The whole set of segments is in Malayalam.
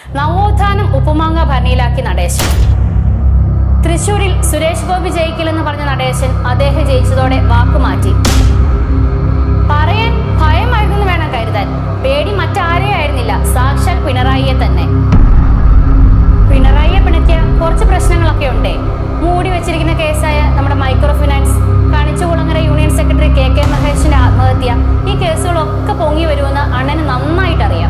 നവോത്ഥാനം ഉപ്പുമാങ്ങ ഭരണിയിലാക്കി നടേശൻ തൃശൂരിൽ സുരേഷ് ഗോപി ജയിക്കില്ലെന്ന് പറഞ്ഞ നടേശൻ അദ്ദേഹം ജയിച്ചതോടെ വാക്കുമാറ്റി പറയാൻ ഭയമായിരുന്നെന്ന് വേണം കരുതാൻ പേടി മറ്റാരെയായിരുന്നില്ല സാക്ഷാൽ പിണറായിയെ തന്നെ പിണറായിയെ പിണക്കിയ കുറച്ച് പ്രശ്നങ്ങളൊക്കെ ഉണ്ടേ മൂടി വെച്ചിരിക്കുന്ന കേസായ നമ്മുടെ micro finance Kanichukulangara union secretary K K മഹേഷിന്റെ ആത്മഹത്യ ഈ കേസുകളൊക്കെ പൊങ്ങി വരുമെന്ന് അണ്ണന് നന്നായിട്ട് അറിയാം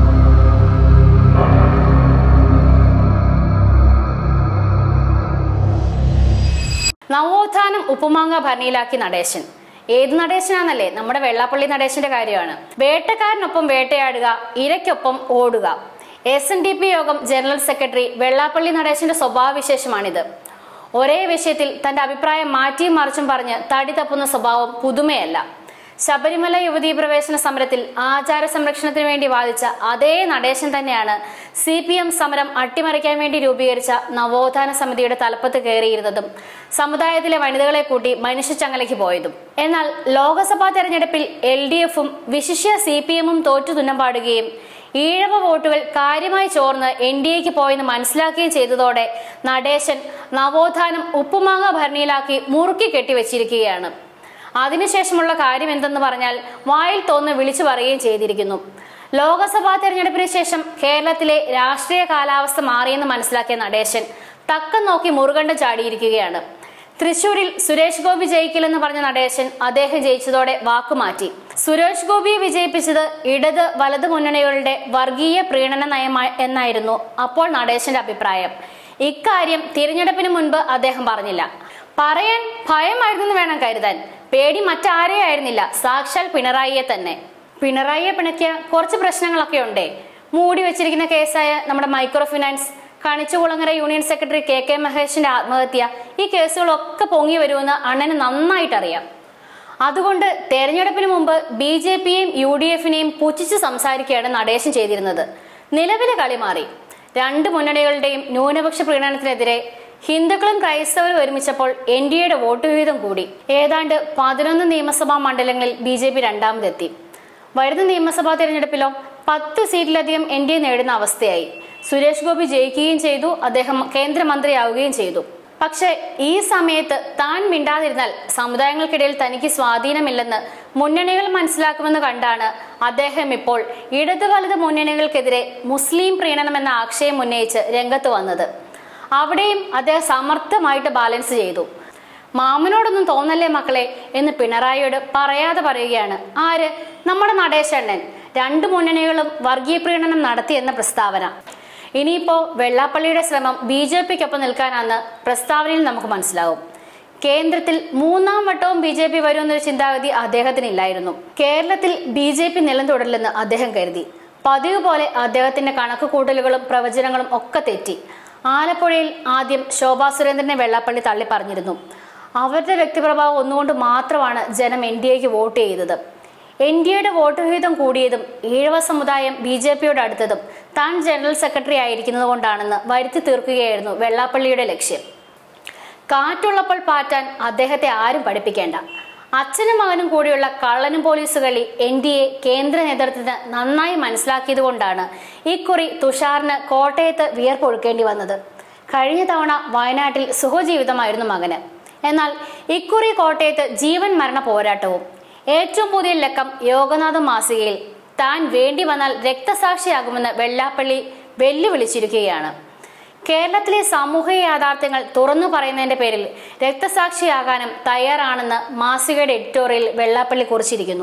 നവോത്ഥാനം ഉപ്പുമാങ്ങ ഭരണിയിലാക്കി നടേശൻ ഏത് നടേശനാന്നല്ലേ നമ്മുടെ വെള്ളാപ്പള്ളി നടേശന്റെ കാര്യമാണ് വേട്ടക്കാരനൊപ്പം വേട്ടയാടുക ഇരയ്ക്കൊപ്പം ഓടുക S N D P Yogam general secretary Vellappally നടേശന്റെ സ്വഭാവവിശേഷമാണിത് ഒരേ വിഷയത്തിൽ തന്റെ അഭിപ്രായം മാറ്റിയും മറിച്ചും പറഞ്ഞ് തടി തപ്പുന്ന സ്വഭാവം പുതുമയല്ല ശബരിമല യുവതീ പ്രവേശന സമരത്തിൽ ആചാര സംരക്ഷണത്തിന് വേണ്ടി വാദിച്ച അതേ നടേശൻ തന്നെയാണ് സി പി എം സമരം അട്ടിമറിക്കാൻ വേണ്ടി രൂപീകരിച്ച നവോത്ഥാന സമിതിയുടെ തലപ്പത്ത് കയറിയിരുന്നതും സമുദായത്തിലെ വനിതകളെ കൂട്ടി മനുഷ്യച്ചങ്ങലയ്ക്ക് പോയതും എന്നാൽ ലോക്സഭാ തെരഞ്ഞെടുപ്പിൽ എൽ ഡി എഫും വിശിഷ്യ സി പി എമ്മും തോറ്റു തുന്നം പാടുകയും ഈഴവ വോട്ടുകൾ കാര്യമായി ചോർന്ന് എൻ ഡി എക്ക് പോയെന്ന് മനസ്സിലാക്കുകയും ചെയ്തതോടെ നടേശൻ നവോത്ഥാനം ഉപ്പുമാങ്ങ ഭരണിയിലാക്കി മുറുക്കി കെട്ടിവെച്ചിരിക്കുകയാണ് അതിനുശേഷമുള്ള കാര്യം എന്തെന്ന് പറഞ്ഞാൽ വായിൽ തോന്ന് വിളിച്ചു പറയുകയും ചെയ്തിരിക്കുന്നു ലോക്സഭാ തെരഞ്ഞെടുപ്പിന് ശേഷം കേരളത്തിലെ രാഷ്ട്രീയ കാലാവസ്ഥ മാറിയെന്ന് മനസ്സിലാക്കിയ നടേശൻ തക്കം നോക്കി മുറുകണ്ട ചാടിയിരിക്കുകയാണ് തൃശൂരിൽ സുരേഷ് ഗോപി ജയിക്കില്ലെന്ന് പറഞ്ഞ നടേശൻ അദ്ദേഹം ജയിച്ചതോടെ വാക്കുമാറ്റി സുരേഷ് ഗോപിയെ വിജയിപ്പിച്ചത് ഇടത് വലത് മുന്നണികളുടെ വർഗീയ പ്രീണന നയമായി എന്നായിരുന്നു അപ്പോൾ നടേശന്റെ അഭിപ്രായം ഇക്കാര്യം തിരഞ്ഞെടുപ്പിന് മുൻപ് അദ്ദേഹം പറഞ്ഞില്ല പറയാൻ ഭയമായിരുന്നെന്ന് വേണം കരുതാൻ പേടി മറ്റാരെയായിരുന്നില്ല സാക്ഷാൽ പിണറായിയെ തന്നെ പിണറായിയെ പിണക്കിയ കുറച്ച് പ്രശ്നങ്ങളൊക്കെ ഉണ്ടേ മൂടി വെച്ചിരിക്കുന്ന കേസായ നമ്മുടെ micro finance Kanichukulangara union secretary K K മഹേഷിന്റെ ആത്മഹത്യ ഈ കേസുകളൊക്കെ പൊങ്ങി വരുമെന്ന് അണ്ണന് നന്നായിട്ട് അറിയാം അതുകൊണ്ട് തെരഞ്ഞെടുപ്പിന് മുമ്പ് ബി ജെ പിയെയും യു ഡി എഫിനെയും പുച്ഛിച്ച് സംസാരിക്കുകയാണ് നടേശൻ ചെയ്തിരുന്നത് നിലവിലെ കളി മാറി രണ്ട് മുന്നണികളുടെയും ന്യൂനപക്ഷ പ്രീണനത്തിനെതിരെ ഹിന്ദുക്കളും ക്രൈസ്തവരും ഒരുമിച്ചപ്പോൾ എൻ ഡി എയുടെ വോട്ട് വിഹിതം കൂടി ഏതാണ്ട് പതിനൊന്ന് നിയമസഭാ മണ്ഡലങ്ങളിൽ ബി ജെ പി രണ്ടാമതെത്തി വരുന്ന നിയമസഭാ തെരഞ്ഞെടുപ്പിലോ പത്ത് സീറ്റിലധികം എൻ ഡി എ നേടുന്ന അവസ്ഥയായി സുരേഷ് ഗോപി ജയിക്കുകയും ചെയ്തു അദ്ദേഹം കേന്ദ്രമന്ത്രിയാവുകയും ചെയ്തു പക്ഷേ ഈ സമയത്ത് താൻ മിണ്ടാതിരുന്നാൽ സമുദായങ്ങൾക്കിടയിൽ തനിക്ക് സ്വാധീനമില്ലെന്ന് മുന്നണികൾ മനസ്സിലാക്കുമെന്ന് കണ്ടാണ് അദ്ദേഹം ഇപ്പോൾ ഇടത് വലത് മുന്നണികൾക്കെതിരെ മുസ്ലിം പ്രീണനം എന്ന ആക്ഷയം ഉന്നയിച്ച് രംഗത്ത് വന്നത് അവിടെയും അദ്ദേഹം സമർത്ഥമായിട്ട് ബാലൻസ് ചെയ്തു മാമനോടൊന്നും തോന്നല്ലേ മക്കളെ എന്ന് പിണറായിയോട് പറയാതെ പറയുകയാണ് ആര് നമ്മുടെ നടേശണ്ണൻ രണ്ട് മുന്നണികളും വർഗീയ പ്രീണനം നടത്തി എന്ന പ്രസ്താവന ഇനിയിപ്പോ വെള്ളാപ്പള്ളിയുടെ ശ്രമം ബി ജെ പിക്കൊപ്പം നിൽക്കാനാണെന്ന് പ്രസ്താവനയിൽ നമുക്ക് മനസ്സിലാവും കേന്ദ്രത്തിൽ മൂന്നാം വട്ടവും ബി ജെ പി വരുമെന്നൊരു ചിന്താഗതി അദ്ദേഹത്തിനില്ലായിരുന്നു കേരളത്തിൽ ബി ജെ പി നിലം തുടരില്ലെന്ന് അദ്ദേഹം കരുതി പതിവ് പോലെ അദ്ദേഹത്തിന്റെ കണക്കുകൂട്ടലുകളും പ്രവചനങ്ങളും ഒക്കെ തെറ്റി ആലപ്പുഴയിൽ ആദ്യം ശോഭാ സുരേന്ദ്രനെ വെള്ളാപ്പള്ളി തള്ളി പറഞ്ഞിരുന്നു അവരുടെ വ്യക്തിപ്രഭാവം ഒന്നുകൊണ്ട് മാത്രമാണ് ജനം എൻ ഡി എക്ക് വോട്ട് ചെയ്തത് എൻ ഡി എയുടെ വോട്ട് വിഹിതം കൂടിയതും ഈഴവ സമുദായം ബി ജെ പിയോട് അടുത്തതും താൻ ജനറൽ സെക്രട്ടറി ആയിരിക്കുന്നത് കൊണ്ടാണെന്ന് വരുത്തി തീർക്കുകയായിരുന്നു വെള്ളാപ്പള്ളിയുടെ ലക്ഷ്യം കാറ്റുള്ളപ്പോൾ പാറ്റാൻ അദ്ദേഹത്തെ ആരും പഠിപ്പിക്കേണ്ട അച്ഛനും മകനും കൂടിയുള്ള കള്ളനും പോലീസ് കളി എൻ ഡി എ കേന്ദ്ര നേതൃത്വത്തിന് നന്നായി മനസ്സിലാക്കിയത് കൊണ്ടാണ് ഇക്കുറി തുഷാറിന് കോട്ടയത്ത് വിയർപ്പൊഴുക്കേണ്ടി വന്നത് കഴിഞ്ഞ തവണ വയനാട്ടിൽ സുഖജീവിതമായിരുന്നു മകന് എന്നാൽ ഇക്കുറി കോട്ടയത്ത് ജീവൻ മരണ പോരാട്ടവും ഏറ്റവും പുതിയ ലക്കം യോഗനാഥ മാസികയിൽ താൻ വേണ്ടി വന്നാൽ രക്തസാക്ഷിയാകുമെന്ന് വെള്ളാപ്പള്ളി വെല്ലുവിളിച്ചിരിക്കുകയാണ് കേരളത്തിലെ സാമൂഹിക യാഥാർത്ഥ്യങ്ങൾ തുറന്നു പറയുന്നതിന്റെ പേരിൽ രക്തസാക്ഷിയാകാനും തയ്യാറാണെന്ന് മാസികയുടെ എഡിറ്റോറിയൽ വെള്ളാപ്പള്ളി കുറിച്ചിരിക്കുന്നു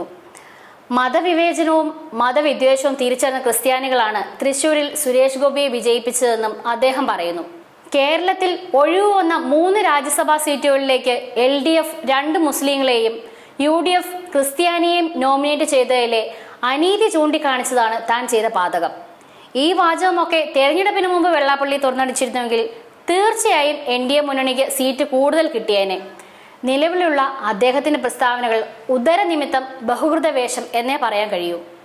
മതവിവേചനവും മതവിദ്വേഷവും തിരിച്ചറിഞ്ഞ ക്രിസ്ത്യാനികളാണ് തൃശൂരിൽ സുരേഷ് ഗോപിയെ വിജയിപ്പിച്ചതെന്നും അദ്ദേഹം പറയുന്നു കേരളത്തിൽ ഒഴിവു വന്ന മൂന്ന് രാജ്യസഭാ സീറ്റുകളിലേക്ക് എൽ ഡി എഫ് രണ്ട് മുസ്ലിങ്ങളെയും യു ഡി എഫ് ക്രിസ്ത്യാനിയെയും നോമിനേറ്റ് ചെയ്തതിലെ അനീതി ചൂണ്ടിക്കാണിച്ചതാണ് താൻ ചെയ്ത പാതകം ഈ വാചകമൊക്കെ തെരഞ്ഞെടുപ്പിന് മുമ്പ് വെള്ളാപ്പള്ളി തുറന്നടിച്ചിരുന്നുവെങ്കിൽ തീർച്ചയായും എൻ ഡി എ മുന്നണിക്ക് സീറ്റ് കൂടുതൽ കിട്ടിയേനെ നിലവിലുള്ള അദ്ദേഹത്തിന്റെ പ്രസ്താവനകൾ ഉദരനിമിത്തം ബഹുകൃത വേഷം എന്നേ പറയാൻ കഴിയൂ